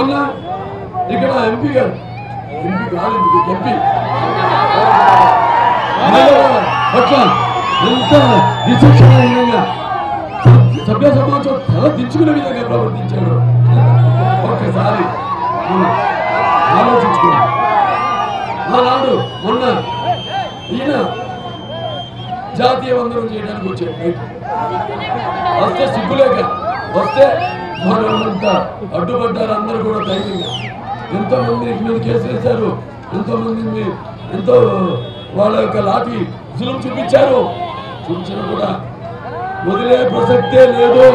మొన్న ఇక్కడ ఎంపీ గారు ఎంపీ కాదు ఎందుకు ఎంపీ మహిళల పట్ల ఎంత విచక్షణహీనంగా సభ్య సమాజం తల దించుకునే విధంగా ప్రవర్తించాడు ఒక్కసారి మనం ఆలోచించుకోండి ఆనాడు మొన్న ఈయన జాతీయ వందనం చేయడానికి వచ్చాడు బయట వస్తే సిగ్గులేక వస్తే మనంతా అడ్డుపడ్డారు అందరూ కూడా ధైర్యంగా ఎంతో మంది మీద కేసు వేశారు ఎంతో మంది మీ- ఎంతో వాళ్ళ యొక్క లాఠీ జులుం చూపించారు చూపించిన కూడా వదిలే ప్రసక్తే లేదు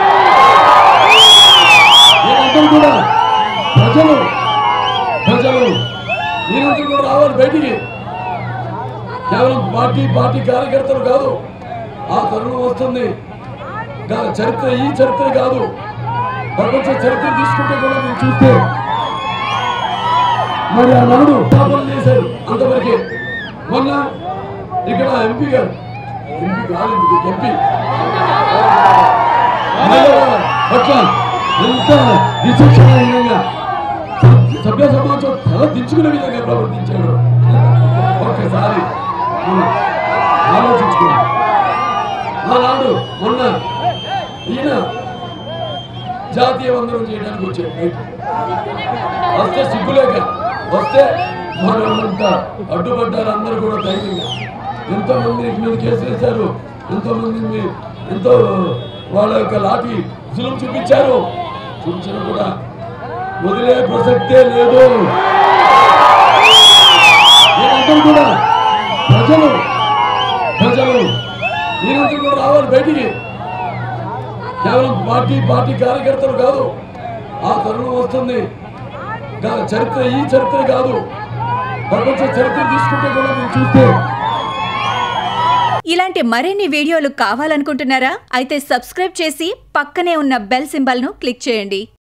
మీరందరూ కూడా ప్రజలు ప్రజలు మీరందరూ కూడా రావాలి బయటికి కేవలం పార్టీ పార్టీ కార్యకర్తలు కాదు ఆ తరుణం వస్తుంది గా- చరిత్ర ఈ చరిత్ర కాదు ప్రపంచ చరిత్ర తీసుకుంటే కూడా మీరు చూస్తే మరి ఆనాడు పాపలు చేశారు అంతవరకే మొన్న ఇక్కడ ఎంపీ గారు ఎంపీ కాదు ఎందుకు ఎంపీ మహిళల పట్ల ఎంత విచక్షణహీనంగా సభ్య సమాజం తల దించుకునే విధంగా ప్రవర్తించాడు ఒక్కసారి మనం ఆలోచించుకోండి ఆనాడు మొన్న ఈయన జాతీయ వందనం చేయడానికి వచ్చాడు బయట వస్తే సిగ్గులేక వస్తే మనంతా అడ్డుపడ్డారు అందరూ కూడా ధైర్యంగా ఎంతో మంది మీద కేసు వేశారు ఎంతో మంది మీ- ఎంతో వాళ్ళ యొక్క లాఠీ జులుం చూపించారు చూపించిన కూడా వదిలే ప్రసక్తే లేదు మీరందరూ కూడా ప్రజలు ప్రజలు మీరందరూ కూడా రావాలి బయటికి కేవలం పార్టీ పార్టీ కార్యకర్తలు కాదు ఆ తరుణం వస్తుంది గా- చరిత్ర ఈ చరిత్ర కాదు ప్రపంచ చరిత్ర తీసుకుంటే కూడా మీరు చూస్తే ఇలాంటి మరిన్ని వీడియోలు కావాలనుకుంటున్నారా అయితే సబ్స్క్రైబ్ చేసి పక్కనే ఉన్న బెల్ సింబల్ను క్లిక్ చేయండి